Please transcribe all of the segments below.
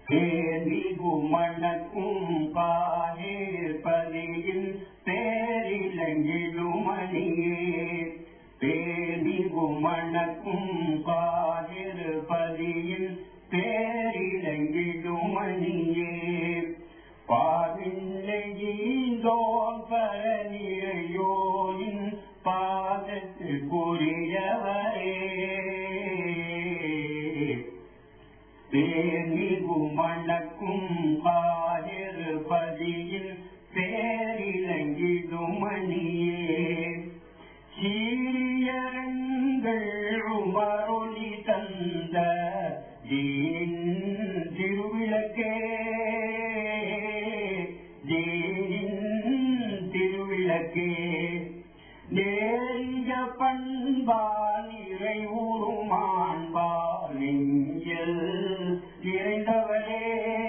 ஏமிகு மணக்கும் பாகேர் பதியின் பேரிலங்கிடுமணியே பேமிகு மணக்கும் பாகேர் பதியின் பேரிலங்கிடுமணியே பாவில்லையீந்தோன் பரநிலையோனின் பாதத்துக்குரியவரே பேமிகு மணக்கும் பாயிரு பதியில் பேரிலங்கிடும் மணியே சீரியரங்கள் உமரொலி தந்த தீன் திருவிளக்கே தீனின் திருவிளக்கே நேரிய பண்பால் இறைவுருமான்பால் நெஞ்சில் நிறைந்தவரே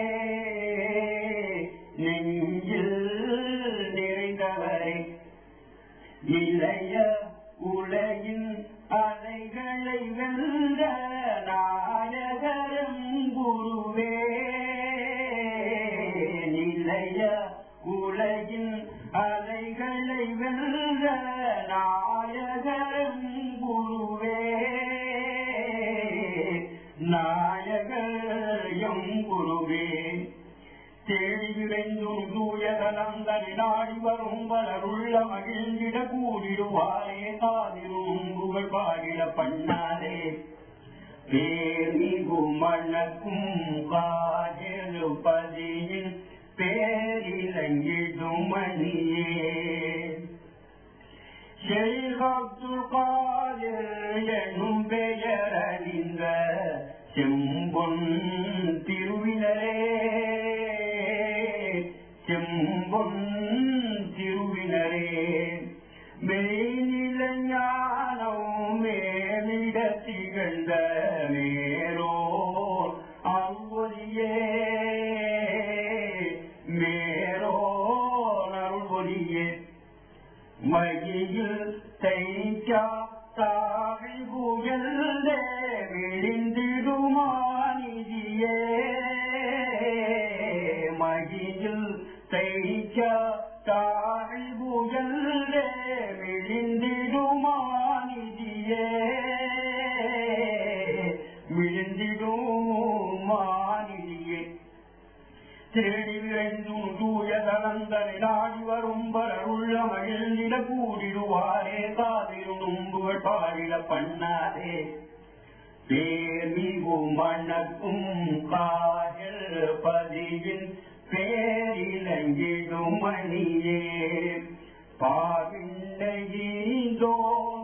நெஞ்சில் நிறைந்தவரே இளைய உலகின் அலைகளை வென்ற நாயகரம் குருவே நிலைய உலகின் அலைகளை வென்ற நாயகரம் குருவே நாயகரம் குருவே தேடிவிரைந்தும் தூயதனந்தனி நாடி வரும் பலருள்ள மகிழ்ந்திட கூடிடுவாரே தாதிரும் புகழ் பாடிட பண்ணாதே பேரிகு மணக்கும் காஜலு பதியின் பேரிலங்கிடும் மணியே ஷெய்க் அப்துல் காதிர் என்னும் பெயர் அறிந்த செம்பொன் திருவினரே செம்பொன் திருவினரே மெய்நில ஞானம் மேலிட திகழ்ந்த மேரோ அருள்வொலியே மேரோ அருள்வொலியே மகியில் தைக்கா தாழ் புயல்தே விழிந்திடுமானிதியே மகியில் தைக்கா தாழ் புயல்தே விழிந்திடுமானிதியே விழுந்திடுமானிதியே தேடி விரைந்தும் தூய தனந்தனை நாடி வரும் வரருள்ள மகிழ்ந்திட கூடிடுவாரே காதிரும் புகழ் பாடிட பண்ணாதே பேர்மிகு மணக்கும் காயல் பதியின் பேரிலங்கிடும் மணியே பாவிண்டையீந்தோ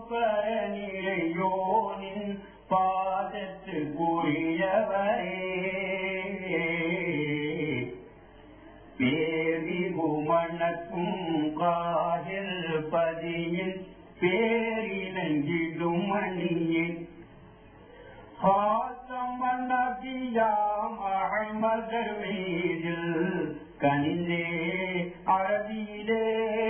பரநிலையோனின் பாதத்துக்குரியவரே பேரிகு மணக்கும் காயல் பதியின் பேரிலங்கிடும் மணியே பாசமன்னபியாம் அகமதர் மீதில் கனிந்தே அரபியிலே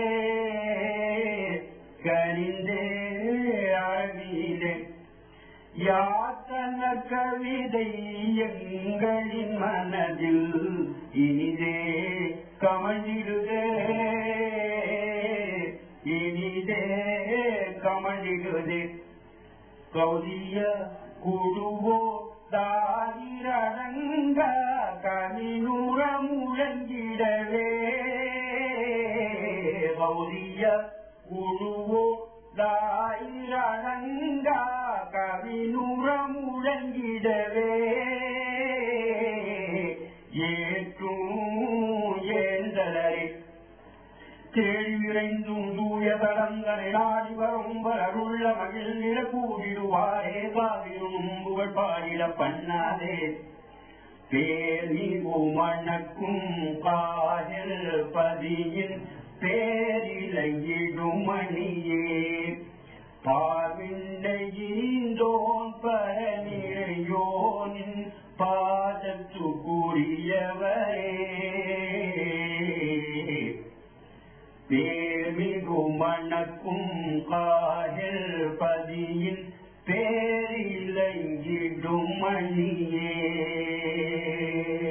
கனிந்தே அரபியிலே யாத்தன கவிதை எங்களின் மனதில் இனிதே கமழ்ந்திடுதே இனிதே கமழ்ந்திடுதே கௌதிய குழுவோ தாயிரடங்க கனிநூற முழங்கிடவே கௌதிய குழுவோ தாயிரடங்க கவிநூற முழங்கிடவே ஏற்றும் ஏந்தலரை தேடி விரைந்தும் தூய தடங்களை நாடி வரும் வரருள்ள மகிழ்நில கூடிடுவாரே காவிரும் புகழ் பாடிட பண்ணாதே பேரிகு மணக்கும் காயல் பதியின் பேரிலங்கிடும் மணியே பார்விண்டையீந்தோன் பரநிலையோனின் பாதத்துக்குரியவரே பேமிகு மணக்கும் காயல் பதி